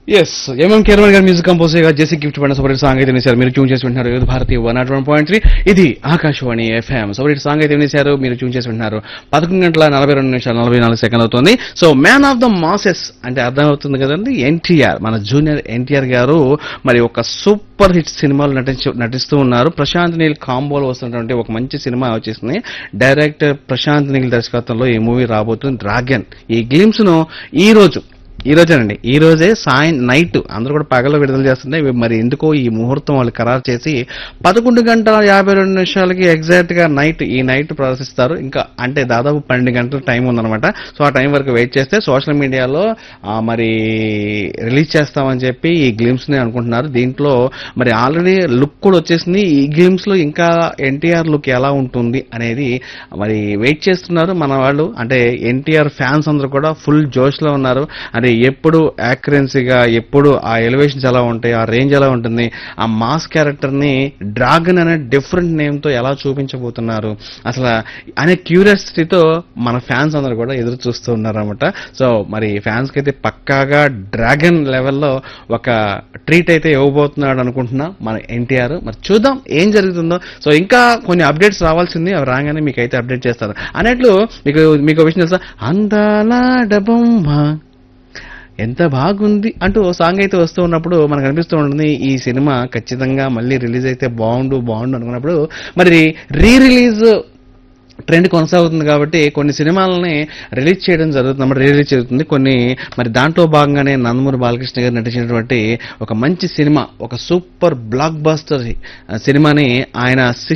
yes MM Kerala గారి music composer గా జేసీ గిఫ్ట్ పడిన సపరేట్ సాంగ్ అయితే వినేశారు మీరు ట్యూన్ చేసి వింటున్నారు youth Bharati one nought one point three ఇది ఆకాశవాణి ఎఫ్ఎం సపరేట్ సాంగ్ అయితే వినేశారు మీరు ట్యూన్ చేసి వింటున్నారు పదకొండు గంటల నలభై రెండు నిమిషాలు నలభై నాలుగు సెకండ్ అవుతుంది so man of the masses అంటే అర్థమవుతుంది కదండి ఎన్టీఆర్ మన జూనియర్ ఎన్టీఆర్ గారు మరి ఒక సూపర్ హిట్ సినిమాలు నటించు నటిస్తూ ఉన్నారు ప్రశాంత్ నీల్ కాంబోలో వస్తున్నటువంటి ఒక మంచి సినిమా వచ్చేసింది డైరెక్టర్ ప్రశాంత్ నీల్ దర్శకత్వంలో ఈ మూవీ రాబోతుంది డ్రాగన్ ఈ గ్లిమ్స్ ను ఈ రోజు ఈ రోజేనండి ఈ రోజే సాయం నైట్ అందరూ కూడా పగలు విడుదల చేస్తుంటే ఇవి మరి ఎందుకో ఈ ముహూర్తం వాళ్ళు ఖరారు చేసి పదకొండు గంటల యాభై రెండు నిమిషాలకి ఎగ్జాక్ట్ గా నైట్ ఈ నైట్ ప్రదర్శిస్తారు ఇంకా అంటే దాదాపు పన్నెండు గంటల టైం ఉందన్నమాట సో ఆ టైం వరకు వెయిట్ చేస్తే సోషల్ మీడియాలో ఆ, మరి రిలీజ్ చేస్తామని చెప్పి ఈ గ్లిమ్స్ ని అనుకుంటున్నారు దీంట్లో మరి ఆల్రెడీ లుక్ కూడా వచ్చేసింది ఈ గ్లిమ్స్ లో ఇంకా ఎన్టీఆర్ లుక్ ఎలా ఉంటుంది అనేది మరి వెయిట్ చేస్తున్నారు మన వాళ్ళు అంటే ఎన్టీఆర్ ఫ్యాన్స్ అందరూ కూడా ఫుల్ జోష్ లో ఉన్నారు అంటే ఎప్పుడు యాక్యురెన్సీగా ఎప్పుడు ఆ ఎలివేషన్స్ ఎలా ఉంటాయి ఆ రేంజ్ ఎలా ఉంటుంది ఆ మాస్ క్యారెక్టర్ ని డ్రాగన్ అనే డిఫరెంట్ నేమ్ తో ఎలా చూపించబోతున్నారు అసలు అనే క్యూరియాసిటీతో మన ఫ్యాన్స్ అందరూ కూడా ఎదురు చూస్తూ ఉన్నారు అనమాట సో మరి ఫ్యాన్స్ కి అయితే పక్కాగా డ్రాగన్ లెవెల్లో ఒక ట్రీట్ అయితే ఇవ్వబోతున్నాడు అనుకుంటున్నా మన ఎన్టీఆర్ మరి చూద్దాం ఏం జరుగుతుందో సో ఇంకా కొన్ని అప్డేట్స్ రావాల్సింది అవి రాగానే మీకు అయితే అప్డేట్ చేస్తారు అన్నట్లు మీకు మీకు ఒక విషయం తెలుసా అందాల డబొమ్మ ఎంత బాగుంది అంటూ ఓ సాంగ్ అయితే వస్తూ ఉన్నప్పుడు మనకు అనిపిస్తూ ఉంటుంది ఈ సినిమా ఖచ్చితంగా మళ్ళీ రిలీజ్ అయితే బాగుండు బాగుండు అనుకున్నప్పుడు మరి రీ రిలీజ్ ట్రెండ్ కొనసాగుతుంది కాబట్టి కొన్ని సినిమాలని రిలీజ్ చేయడం జరుగుతుంది అన్నమాట రీ రిలీజ్ జరుగుతుంది కొన్ని మరి దాంట్లో భాగంగానే నందమూరి బాలకృష్ణ గారు నటించినటువంటి ఒక మంచి సినిమా ఒక సూపర్ బ్లాక్ బస్టర్ సినిమాని ఆయన